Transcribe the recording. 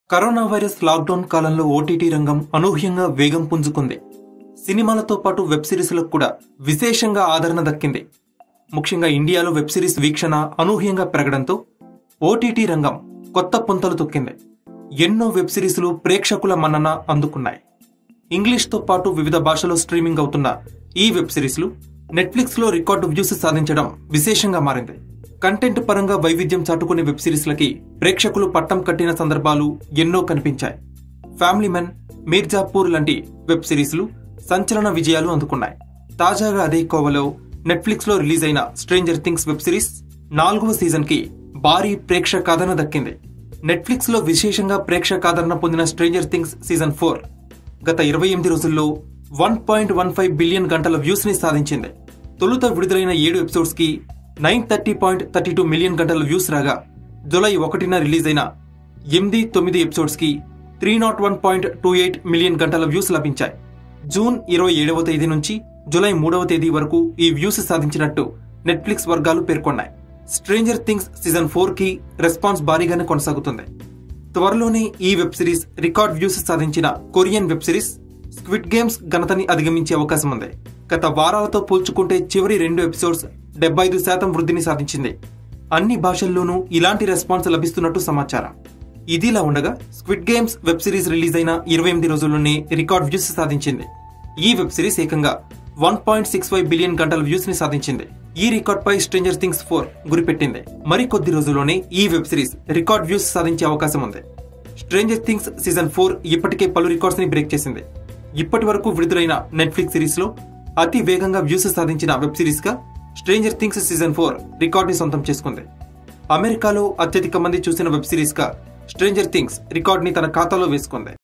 corona virus lockdown కాలంలో OTT రంగం అనూహ్యంగా వేగం పుంజుకుంది సినిమాలతో పాటు వెబ్ సిరీస్లకు కూడా విశేషంగా ఆదరణ దక్కింది ముఖ్యంగా ఇండియాలో వెబ్ సిరీస్ వీక్షణ అనూహ్యంగా పెరగడంతో ఓటీటీ రంగం కొత్త పుంతలు తొక్కింది ఎన్నో వెబ్ సిరీస్లు ప్రేక్షకుల మన్నన అందుకున్నాయి ఇంగ్లీష్తో పాటు వివిధ భాషలో స్ట్రీమింగ్ అవుతున్న ఈ వెబ్ సిరీస్లు నెట్ఫ్లిక్స్లో రికార్డు వ్యూస్ సాధించడం విశేషంగా మారింది కంటెంట్ పరంగా వైవిధ్యం చాటుకునే వెబ్ సిరీస్లకి ప్రేక్షకులు పట్టం కట్టిన సందర్భాలు ఎన్నో కనిపించాయి ఫ్యామిలీ మెన్ మీర్జాపూర్ లాంటి వెబ్ సిరీస్లు సంచలన విజయాలు అందుకున్నాయి తాజాగా అదే కోవలో నెట్ఫ్లిక్స్ లో రిలీజ్ అయిన స్ట్రేంజర్ థింగ్స్ వెబ్ సిరీస్ నాలుగవ సీజన్ కి భారీ ప్రేక్షకాదరణ దక్కింది నెట్ఫ్లిక్స్ లో విశేషంగా ప్రేక్షకాదరణ పొందిన స్ట్రేంజర్ థింగ్స్ సీజన్ ఫోర్ గత ఇరవై ఎనిమిది రోజుల్లో one point one five billion గంటల వ్యూస్ ని సాధించింది తొలుత విడుదలైన ఏడు ఎపిసోడ్స్ కి nine thirty point thirty two million గంటల వ్యూస్ రాగా జులై ఒకటిన రిలీజ్ అయిన ఎనిమిది తొమ్మిది ఎపిసోడ్స్ కి three naught one point two eight million గంటల వ్యూస్ లభించాయి జూన్ ఇరవై ఏడవ తేదీ నుంచి జులై మూడవ తేదీ వరకు ఈ వ్యూస్ సాధించినట్టు నెట్ఫ్లిక్స్ వర్గాలు పేర్కొన్నాయి స్ట్రేంజర్ థింగ్స్ సీజన్ ఫోర్ కి రెస్పాన్స్ భారీగానే కొనసాగుతుంది త్వరలోనే ఈ వెబ్ సిరీస్ రికార్డ్ వ్యూస్ సాధించిన Korean web series squid games ఘనతని అధిగమించే అవకాశం ఉంది గత వారాలతో పోల్చుకుంటే చివరి రెండు ఎపిసోడ్స్ డెబ్బై ఐదు శాతం వృద్ధిని సాధించింది అన్ని భాషల్లోనూ ఇలాంటి రెస్పాన్స్ లభిస్తున్నట్టు సమాచారం ఇదిలా ఉండగా squid games web series release అయిన ఇరవై ఎనిమిది రోజుల్లోనే రికార్డ్ వ్యూస్ సాధించింది ఈ వెబ్ సిరీస్ ఏకంగా one point six five billion గంటల వ్యూస్ ని సాధించింది ఈ రికార్డ్ పై స్ట్రేంజర్ థింగ్స్ ఫోర్ గురిపెట్టింది మరి కొద్ది రోజుల్లోనే ఈ వెబ్ సిరీస్ రికార్డ్ వ్యూస్ సాధించే అవకాశం ఉంది స్ట్రేంజర్ థింగ్స్ సీజన్ ఫోర్ ఇప్పటికే పలు రికార్డ్స్ ని బ్రేక్ చేసింది ఇప్పటి వరకు విడుదలైన నెట్ఫ్లిక్స్ సిరీస్ లో అతి వేగంగా వ్యూస్ సాధించిన వెబ్ సిరీస్ గా stranger things season four record ని సొంతం చేసుకుంది అమెరికాలో అత్యధిక మంది చూసిన వెబ్ సిరీస్ గా స్ట్రేంజర్ థింగ్స్ రికార్డ్ ని తన ఖాతాలో వేసుకుంది